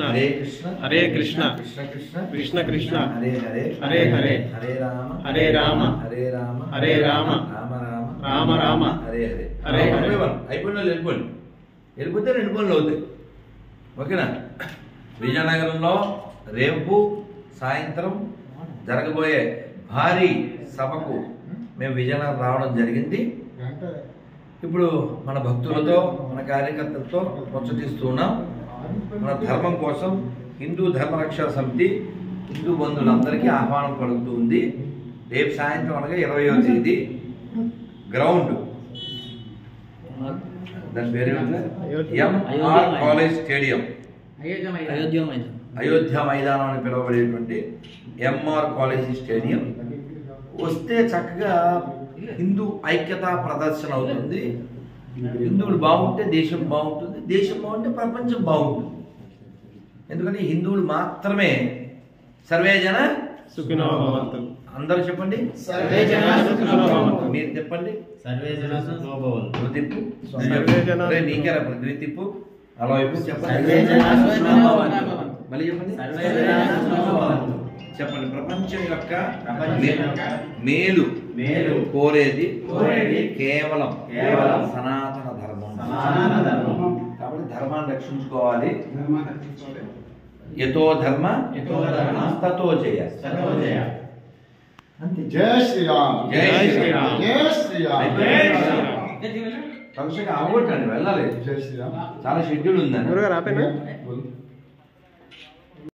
హరే కృష్ణ హరే కృష్ణ కృష్ణ కృష్ణ కృష్ణ కృష్ణ హరే హరే హరే హరే హరే రామ హరే రామ హరే రామ హరే రామ రామ రామ రామ రామ హరే హరే హరే హరే. అయిపోయి వాళ్ళు. అయిపోయిన వాళ్ళు వెళ్ళిపోండి వెళ్ళిపోతే రెండు పనులు అవుతాయి ఓకేనా విజయనగరంలో రేపు సాయంత్రం జరగబోయే భారీ సభకు మేము విజయనగరం రావడం జరిగింది ఇప్పుడు మన భక్తులతో మన కార్యకర్తలతో ముచ్చటిస్తున్నాం మన ధర్మం కోసం హిందూ ధర్మరక్షా సమితి హిందూ బంధువులందరికీ ఆహ్వానం పలుకుతూ ఉంది రేపు సాయంత్రం అనగా ఇరవయో తేదీ గ్రౌండ్ దాని పేరు ఎంఆర్ కాలేజ్ స్టేడియం అయోధ్య మైదానం అయోధ్య మైదానం అని పిలువబడేటువంటి ఎంఆర్ కాలేజీ స్టేడియం వస్తే చక్కగా హిందూ ఐక్యత ప్రదర్శన అవుతుంది హిందువులు బాగుంటే దేశం బాగుంటుంది దేశం బాగుంటే ప్రపంచం బాగుంటుంది ఎందుకంటే హిందువులు మాత్రమే సర్వే జన సుఖినో భవంతు అందరూ చెప్పండి సర్వే జనా సుఖినో భవంతు. మీరు చెప్పండి సర్వే జనా సుఖినో భవంతు. నువ్వు తిప్పు సర్వే జనా రే, నీకే రా నువ్వు తిప్పు అలా వైపు చెప్పండి సర్వే జనా సుఖినో భవంతు. మళ్ళీ చెప్పండి సర్వే జనా సుఖినో భవంతు. చెప్పండి ప్రపంచం యొక్క ప్రపంచం మే- యొక్క మేలు మేలు కోరేది కోరేది కేవలం కేవలం సనాతన ధర్మం సనాతన ధర్మం. కాబట్టి ధర్మాన్ని రక్షించుకోవాలి యతో ధర్మ యతో ధర్మ తతో చేయ సర్వో జయ. జై శ్రీరామ్ జై శ్రీరామ్. జై శ్రీరామ్ అయిపోయింది. తలుసుగా అవగొట్టండి వెళ్ళాలి జై శ్రీరామ్ చాలా షెడ్యూల్ ఉందండి గురుగారు ఆపేనా బోల్.